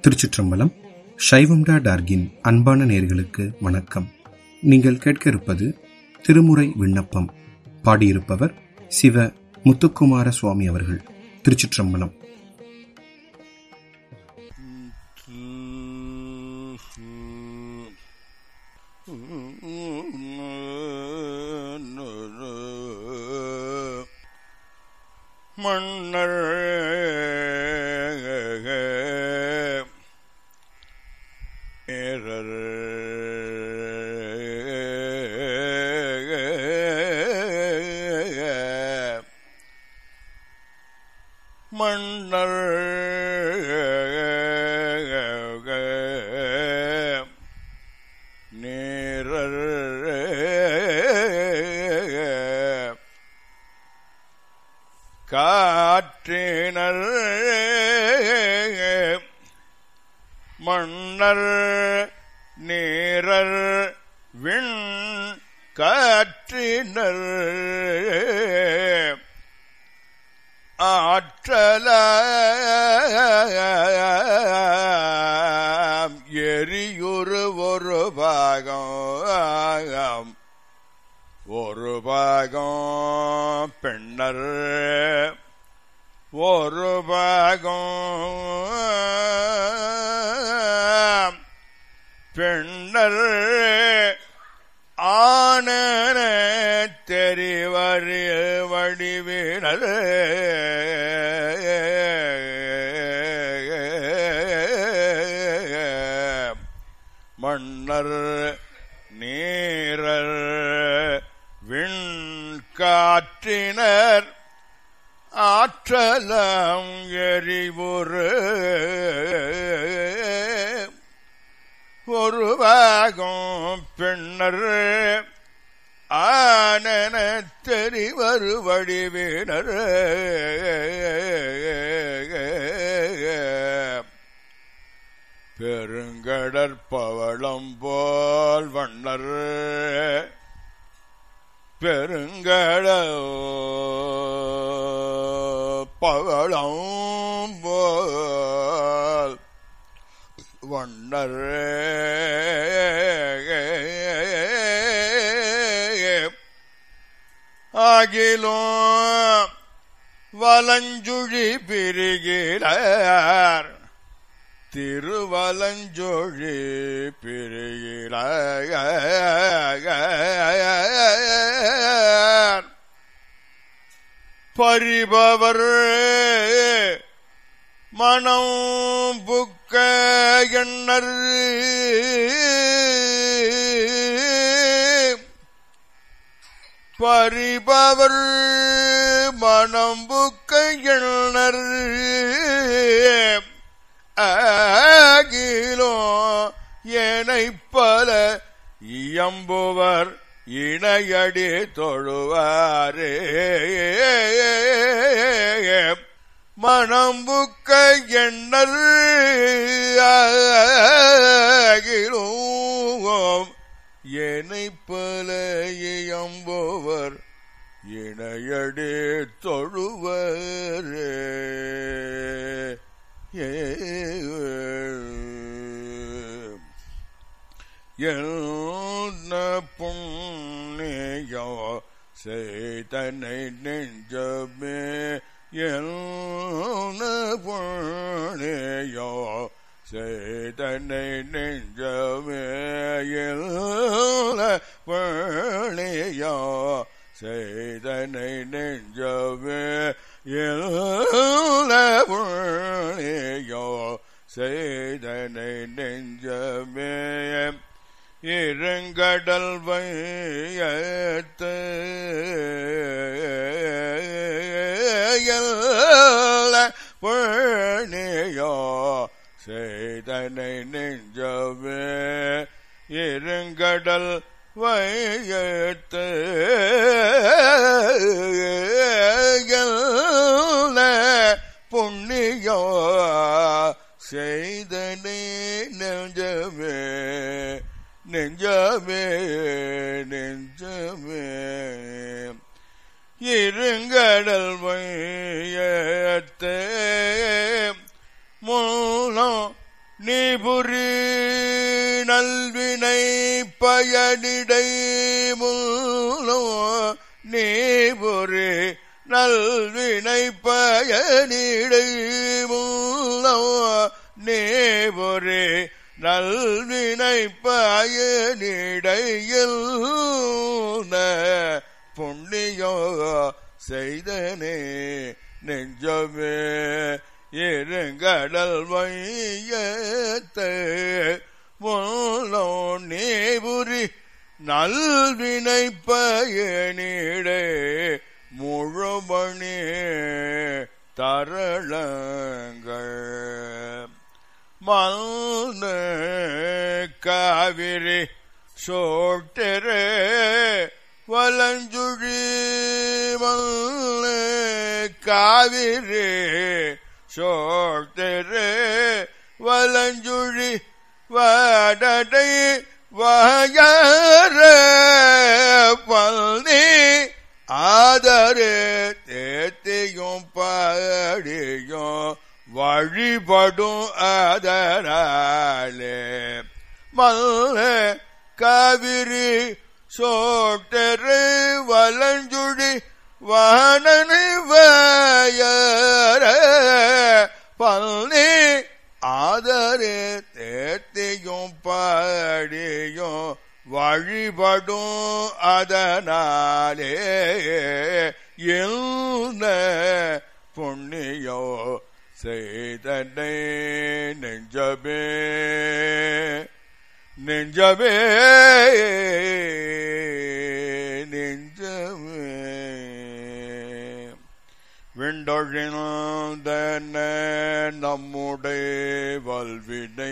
திருச்சிற்றம்பலம் சைவம்டா டார்கின் அன்பான நேர்களுக்கு வணக்கம் நீங்கள் கேட்க இருப்பது திருமுறை விண்ணப்பம் பாடியிருப்பவர் சிவ முத்துக்குமார சுவாமி அவர்கள் திருச்சிற்றம்பலம் மன்னர் ஏறர் மன்னர் நேரர் காற்றினர் மன்னர் நீரர் விண் காற்றினர் ஆற்றலாம் எரியுறு ஒரு பாகம் ஒரு பாகம் பெண்ணர் ஒரு பாகம் பெண்ணர் ஆனன தெரிவறிய வடிவினர் மன்னர் நீரர் விண்காற்றினர் ஆற்றலம் எரிவுறு ஒரு பாகம் பெண்ணர் ஆனன தெரிவரு வடிவினர் பெருங்கடற்பவளம் போல் வண்ணர் பெருங்கட பவளம் போல் வண்ணர் ஆகிலும் வலஞ்சுழி பிரிகிறார் திருவலஞ்சொழி பிரிகிறார் பரிபவர் மனம் புக்க எண்ணர் பரிபவர் மனம் புக்க எண்ணர் ஆகிலோ ஏனை பல இயம்புவர் இணையடி தொழுவாரே மணம்புக்க எண்ணர் ஆகிலும் என்னை பல இயம்புவர் இணையடி தொழுவரே என்ன புண்ணியோ செய்தனை நெஞ்சமே என்ன புண்ணியோ செய்தனை நெஞ்சமே என்ன புண்ணியோ செய்தனை நெஞ்சமே என்ன புண்ணியோ செய்தனை நெஞ்சமே இருங்கடல் வையத்து புண்ணியோ செய்தனை நெஞ்சமே இருங்கடல் வையத்து புண்ணியோ செய்தனை நெஞ்சமே நெஞ்சமே நெஞ்சமே இருங்கடல் வையத்தே மூலம் நீபுரி நல்வினை பயனிடை முன்னோ நீபுரி நல்வினை பயனிடை முன்னோ நீபுரி நல்வினை பயனிடையில் புண்ணியோ செய்தனே நெஞ்சமே இருங்கடல் வையத்து முள்ளோ நீபுரி நல்வினை பயனிடே முழுமணி தரளங்கள் மல்ன காவிரி சோட்டரே வலஞ்சுழி மல்ல காவிரி சோட்டரே வலஞ்சுழி வடடை வயர பல்னி ஆதரே தேத்தையும் பாடியும் வழிபடும் அதனாலே மல்ல காவிரி சோட்டரு வலஞ்சுழி வானனு வயர பல்னி ஆதரே தேத்தையும் பாடியும் வழிபடும் அதனாலே என்ன புண்ணியோ செய்தனை நெஞ்சமே நெஞ்சமே நெஞ்சமே விண்டொழிந்தன நம்முடைய வல்வினை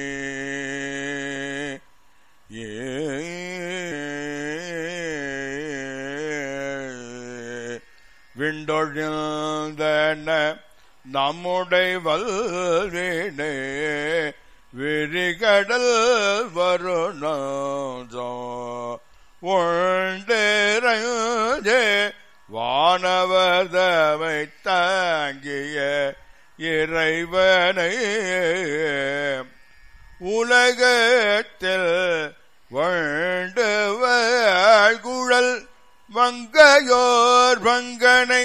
விண்டொழிந்தன நம்முடைய வல்வினை விரிகடல் வருணோ ஒன்றே வானவதமை தாங்கிய இறைவனை உலகத்தில் வாழ்குழல் மங்கையோர் பங்கனை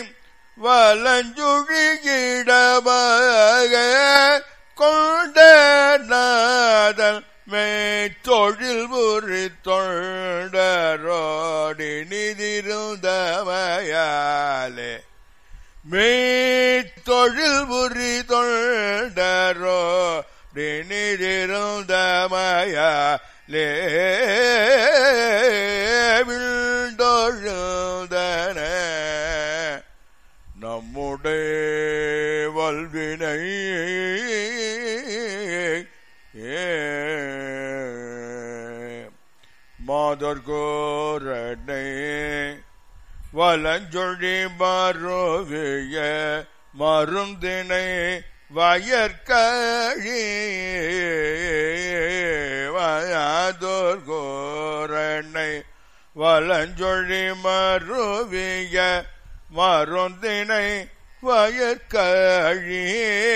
வலஞ்சுழியிடமாக கொண்ட நாதல் மேத்தொழில் புரி தொண்டரோடி நிதிருந்தமையாலே மேத்தொழில் புரி தொண்டரோ நிதிருந்தமையாலே விண்டொழுந்தன நம்முடைய வல்வினை மாதர்கோரனை வலஞ்சொழி மருவிய மருந்தினை வயற்கழி வயாதோர்கோரனை வலஞ்சொழி மருவிய மருந்தினை வயற்கழி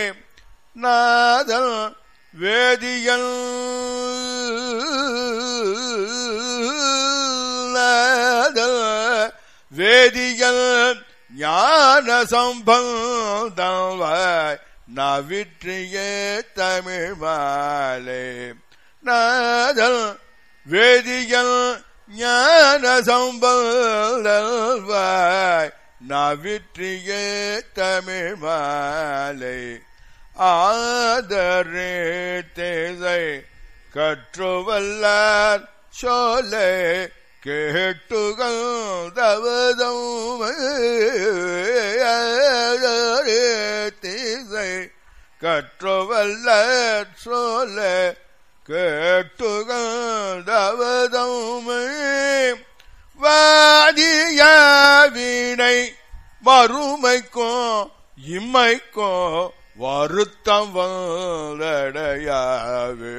நாதல் வேதியல் நாதல் வேதியல் ஞான சம்பந்தவாய் நவிற்றிய தமிழ் மாலை நாதல் வேதியல் ஞான சம்பந்தவாய் நவிற்றிய தமிழ் மாலை ஆதரே தேதை கற்றுவல்லார் சோலை கேட்டுகள் தவதம் தேதை கற்றுவல்லார் சோலை கேட்டுகள் தவதம் வாதியாவினை மறுமைக்கும் இம்மைக்கும் வருத்தம் வந்தடையாவே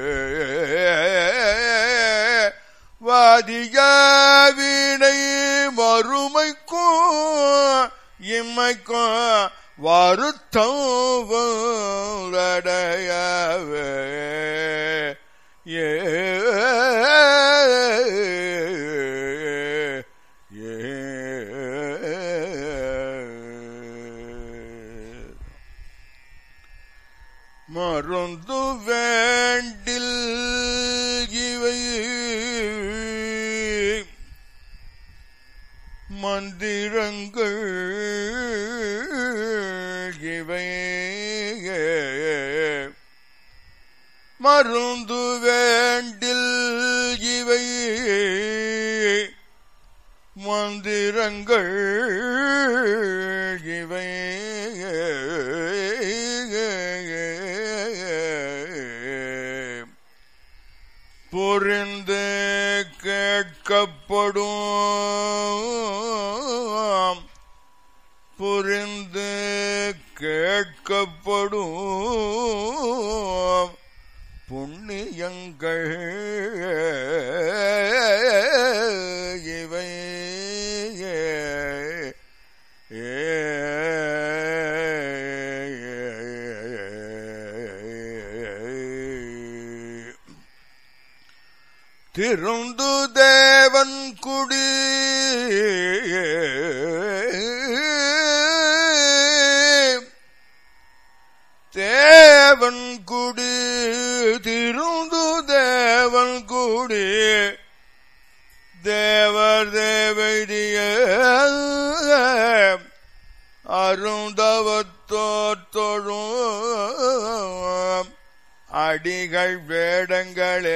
வாதியாவினை மறுமைக்கும் இம்மைக்கும் வருத்தம் வந்தடையாவே மருந்து வேண்டில் இவை மந்திரங்கள் இவை மருந்து வேண்டில் இவை மந்திரங்கள் இவை புரிந்து கேட்கப்படும் புரிந்து கேட்கப்படும் புண்ணியங்கள் இவை திருந்து தேவன் குடி தேவன் குடி திருந்து தேவன் குடி தேவர் தேவைதிய அருந்தவத்தோத்தொழும் அடிகள் வேடங்களே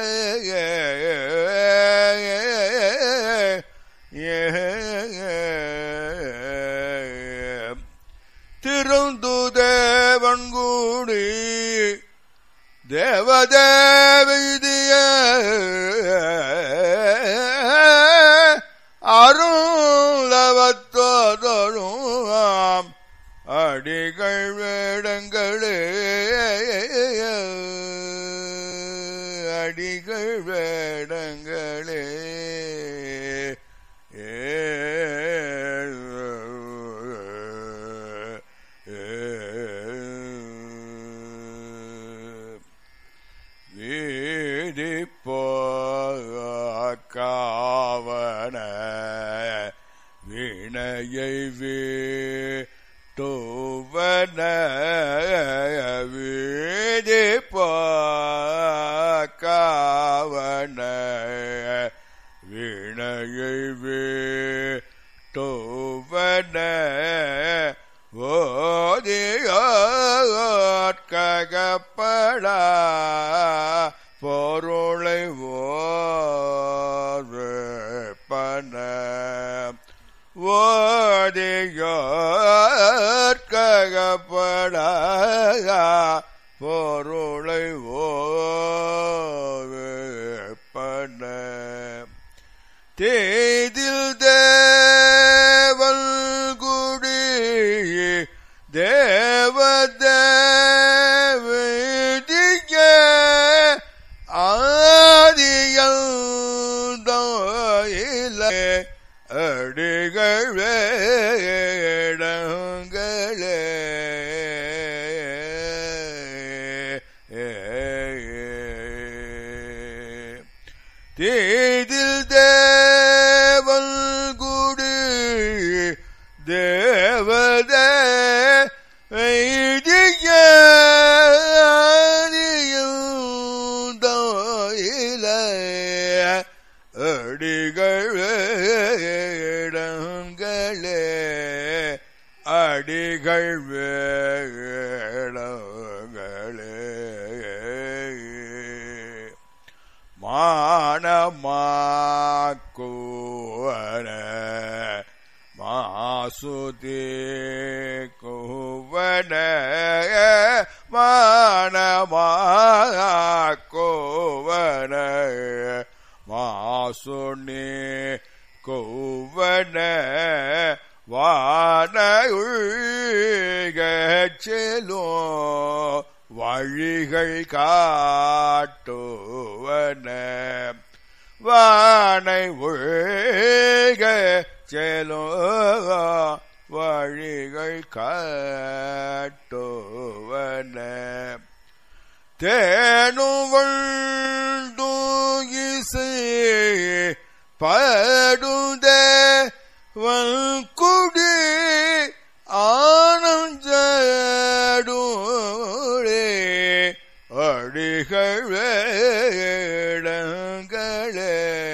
திருந்து தேவன் கூடி தேவதேவிதிய அருளவத்தோதொழும் அடிகள் வேடங்களே அடிகள் வேடங்களே வீதி காவன வினையை வீட்டுவன வீதி காவன வினையை வீட்டுவன ஓதியாட்கப்படா பொருளை ஓர்ப்பன ஓதியாட்கப்படா பொருளை ஓர்ப்பன தேதில் தேவல் குடி தேவதேவிதிய ஆதியந்தோயில அடிகள் வேடங்களே தேதில் தேவல் குடி தேவதே வைதிய ஆதியுந்தோயில அடிகள் வேடங்களே அடிகள் வேடங்களே மானமாக்குவன மாசுதி குவன மானமாக்குவன மாசுனி குவன வான செலோ வழிகள் காட்டுவன வானை ஒழுக செலோ வழிகள் காட்டுவன தேனுவழ்ந்து இசை படுத வல்குடி ஆனந்தடூரே திகழ்வேடங்களே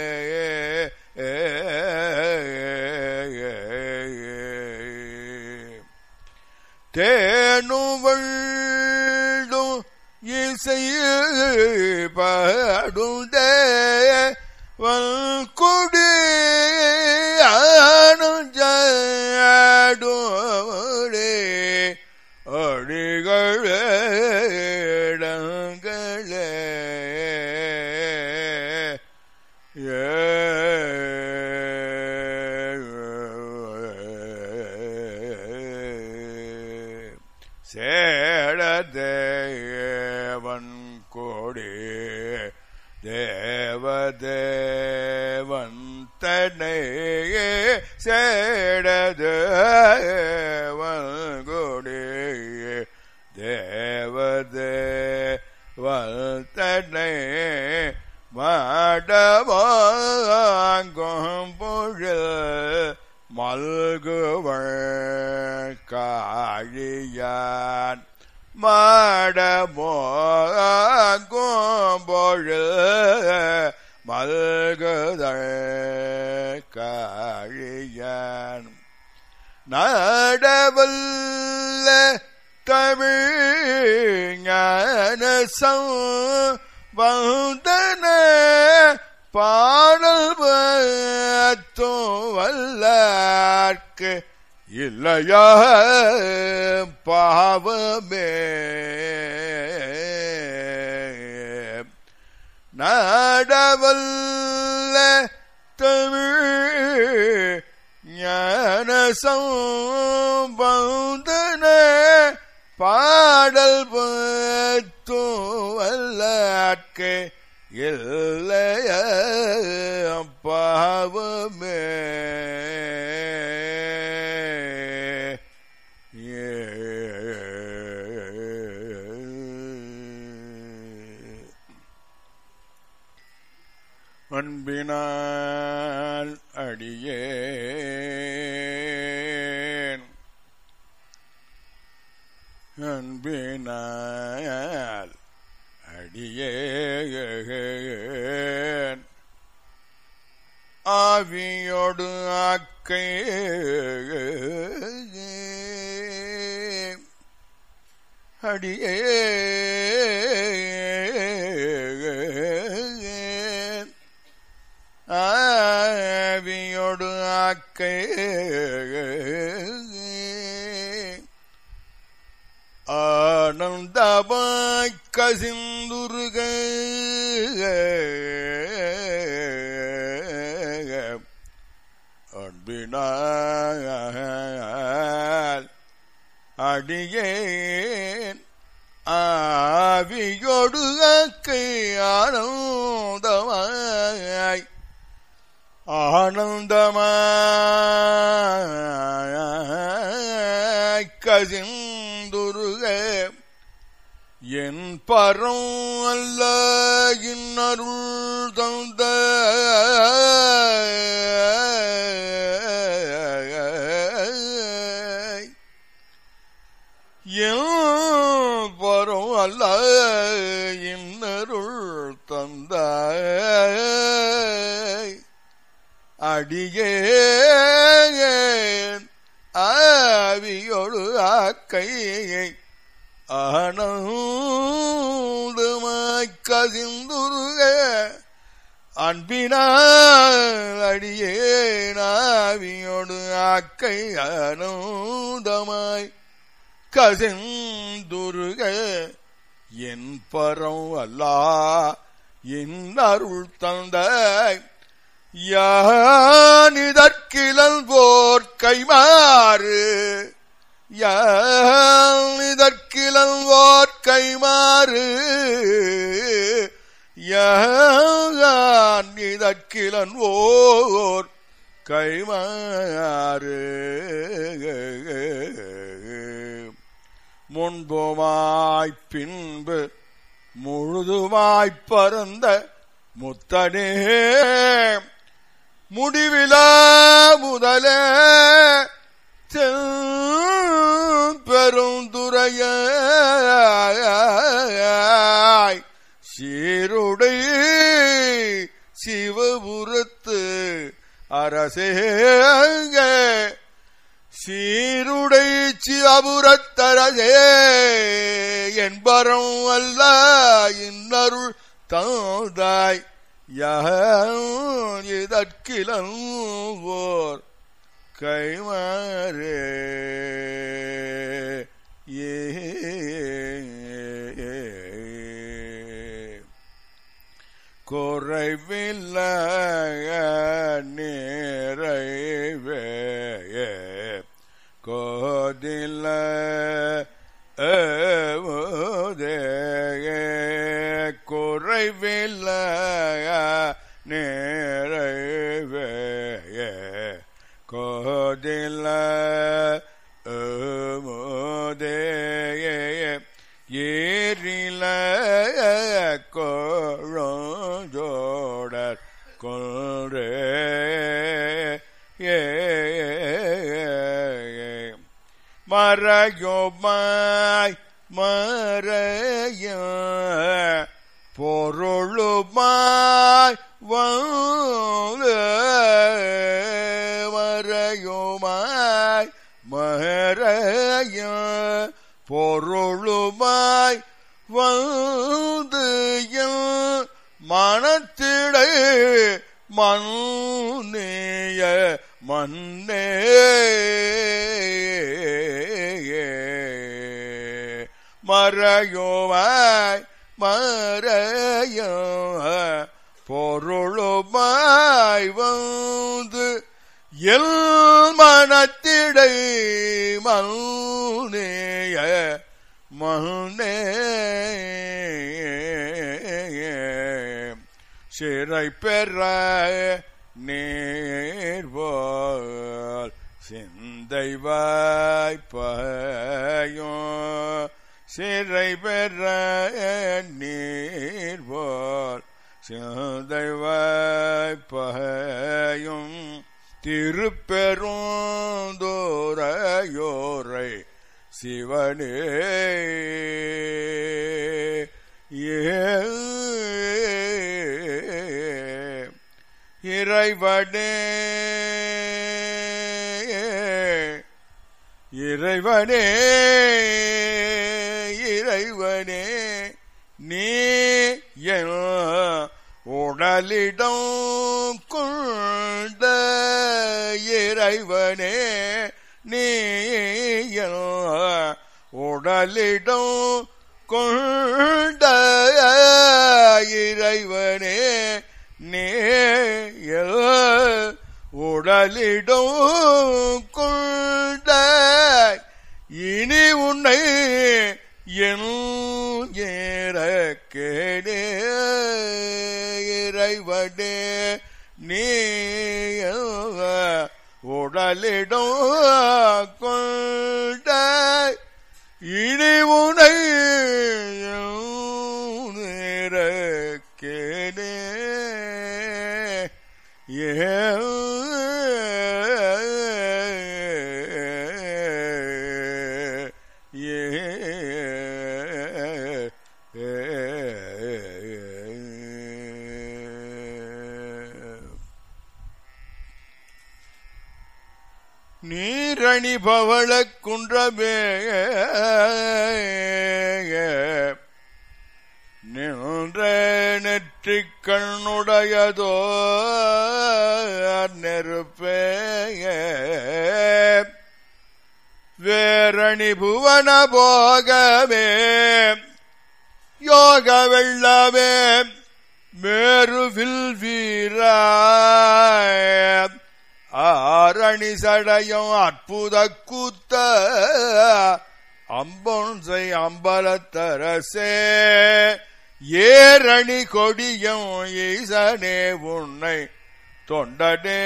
தேனுவள்ளும் இசை பாடுந்தே வல்குடி ஆனுஜாடுடே அடிகள் இடங்களே சேடதேவன் கோடி தேவதேவன் தன்னையே சேடதேவன் கோடி தேவதேவன் தன்னை மாடவாங்கும் பொழில் மல்குவள் காழியான் மாடமோகோம்பொழில் மல்குதள் காழியான் நாடவல்ல தமிழ் ஞானசம் வந்தன பாடல் பத்தும் வல்லார்க்கு இல்லையா பாவமே நாடவல்ல தமிழ் ஞானசம் வந்தன பாடல் பத்தும் வல்லாட்கு இல்லைய பாவமே அன்பினால் அடியேன் அன்பினால் அடியேன் ஆவியோடு ஆக்கை அடியேன் ஆவியோடு ஆக்கை ஆனந்தமாய் கசிந்துருக அன்பினால் அடியேன் ஆவியொடு அக்கை ஆனந்தமாய் ஆனந்தமாய் கசிந்துருக என் பரம் அல்ல இன்னருள் தந்த என் பரம் அல்ல இன்னருள் தந்த அடியேன் ஆவியொடு ஆக்கையை ஆனந்தமாய் கசிந்துருக அன்பினால் அடியேன் ஆவியொடு ஆக்கை ஆனந்தமாய் கசிந்துருக என் பரம் அல்லா என் அருள் தந்த யானிதற்கிழல் போர் கைமாறு யானிதற்கிழல் போர் கைமாறு யானிதற்கிழன் ஓர் கைமாறு முன்புமாய் பின்பு முழுதுமாய்ப் பறந்த முத்தனே முடிவிலா முதல பெருந்துரையாய் சீருடை சிவபுரத்து அரசேங்க சீருடை சிவபுரத்தரசே என்பரம் அல்ல இன்னருள் தாதாய் இதற்கிலோர் கைமாறே ஏ குறைவில்ல நிறைவே கோதில்ல குறைவில்ல நிறைவே கோதில்ல ஏரில கோழோடர் கொன்றே ஏ மறையோமாய் மறைய பொருளுமாய் வந்து மறையுமாய் மறைய பொருளுமாய் வந்து என் மனத்திடை மன்னேய மன்னே மறையோவாய் மறைய பொருளுமாய் வந்து எல் மனத்திடை மன்னேய மன்னே சிறை பெற நேர்வால் சிந்தை வாய்ப்பாயோ சிறை பெற நீர்வால் சிந்தை வாய்ப்பாயும் திருப்பெருந்தோரையோரை சிவனே இறைவனே இறைவனே இறைவனே நீ என் உடலிடம் கொண்ட இறைவனே நீ என் உடலிடம் கொண்ட இறைவனே நே உடலிடம் கொண்ட இனி உன்னை என் ஏறக்கேடே இறைவனே நீ உடலிடம் கொண்ட இனி உனை கேடே நீரணி பவள குன்றமே நின்ற நெற்றிக் கண்ணுடையதோ நெருப்பே வேரணி புவன போகவே யோக வெள்ளவே மேருவில் வீராய ஆரணி சடையும் அற்புத கூத்த அம்பொன்சை அம்பலத்தரசே ஏரணி கொடியும் ஈசனே உன்னை தொண்டனே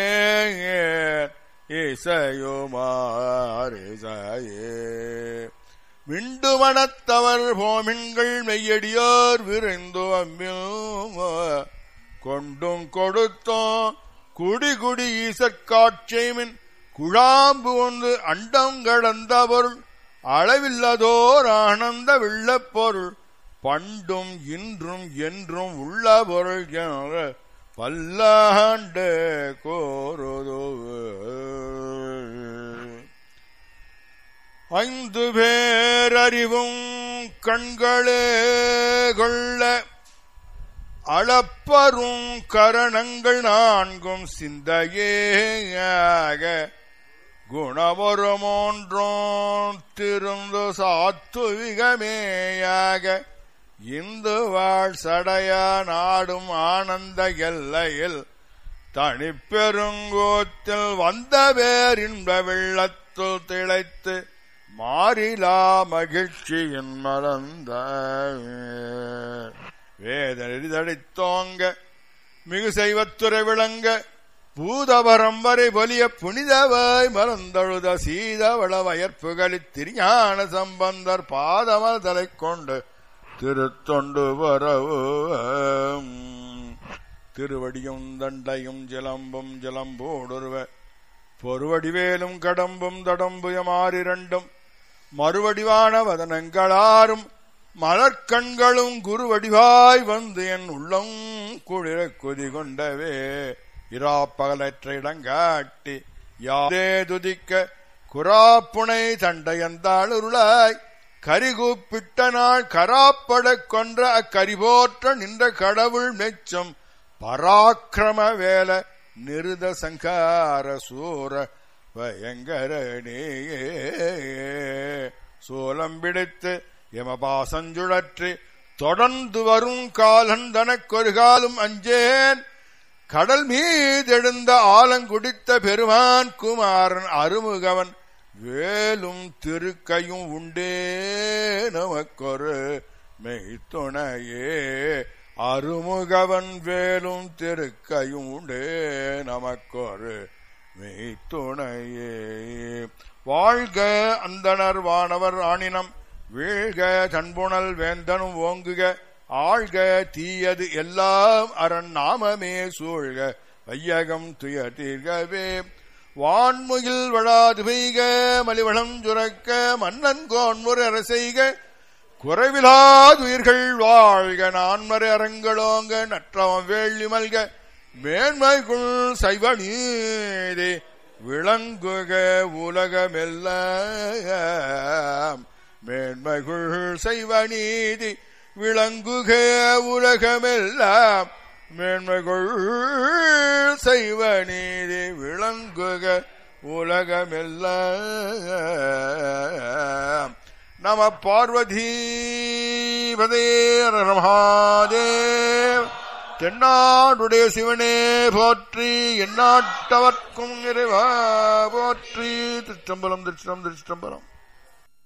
இசையுமாரிசையே விண்டு மனத்தவர் போமின்கள் மெய்யடியோர் விரைந்து அம்பியும் கொண்டும் கொடுத்தோம் குடி குடி ஈசற்காட்சிமின் குழாம்பு ஒன்று அண்டம் கடந்த பொருள் அளவில்லதோர் ஆனந்த வெள்ளப் பொருள் பண்டும் இன்றும் என்றும் உள்ள பொருள் என்ற பல்லாண்டு கோருதோ ஐந்து பேரறிவும் கண்களே கொள்ள அளப்பரும் கரணங்கள் நான்கும் சிந்தையேயாக குணவரமோன்றோம் திருந்து சாத்துவிகமேயாக இந்து வாழ் சடையா நாடும் ஆனந்த எல்லையில் தனிப்பெருங்கோத்தில் வந்த பேரின்ப வெள்ளத்துள் திளைத்து மாறிலா மகிழ்ச்சியின் மறந்த வேதனி தடித்தோங்க மிகு செய்வத்துறை விளங்க பூதபரம் வரை வலிய புனிதவாய் மறந்தழுத சீதவள வயற்புகளித் திருஞான சம்பந்தர் பாதமல் தலை கொண்டு திருத்தொண்டு வரவு திருவடியும் தண்டையும் ஜலம்பும் ஜலம்போடுருவ பொறுவடிவேலும் கடம்பும் தடம்புயமாறிரண்டும் மறுவடிவான வதனங்களாரும் மலர்கண்களும் குருவடிவாய் வந்து என் உள்ளம் குளிர கொதி கொண்டவே இராப்பகலற்ற இடங்காட்டி யாரே துதிக்க குராப்புனை தண்டையந்தாளுருளாய் கரிகூப்பிட்ட நாள் கராப்படக் கொன்ற அக்கரிபோற்ற நின்ற கடவுள் மெச்சம் பராக்கிரம வேல நிருத சங்கார சூர பயங்கரனே சோலம் பிடித்து எமபாசஞ்சுழற்றி தொடர்ந்து வரும் காலன் தனக்கொரு காலம் அஞ்சேன் கடல் மீதெழுந்த ஆலங்குடித்த பெருமான் குமாரன் அருமுகவன் வேலும் திருக்கையும் உண்டே நமக்கொரு மெய்த்துணையே அருமுகவன் வேலும் திருக்கையும் உண்டே நமக்கொரு மெய்த்துணையே வாழ்க அந்தனர் வானவர் ஆணினம் வீழ்க தன்புணல் வேந்தனும் ஓங்குக ஆழ்க தீயது எல்லாம் அரண் நாமமே சூழ்க வையகம் துய தீர்கவே வான்முகில் வழாது பெய்க மலிவளம் சுரக்க மன்னன் கோன்முறை அரசெய்க குறைவிலாதுயிர்கள் வாழ்க நான்மறை அரங்களோங்க நற்றவம் வேள்வி மல்க மேன்மைக்குள் சைவ நீதி விளங்குக உலகமெல்லாம் மேன்மைகுள் செய்வ நீதி விளங்குக உலகமெல்லாம் மேன்மைகுள் செய்வ நீதி விளங்குக உலகமெல்லாம் நம பார்வதீபதே மகாதேவ் தென்னாடுடைய சிவனே போற்றி எந்நாட்டவர்க்கும் நிறைவா போற்றி திருச்சம்பலம் திருச்சிரம் திருச்சிற்றம்பலம்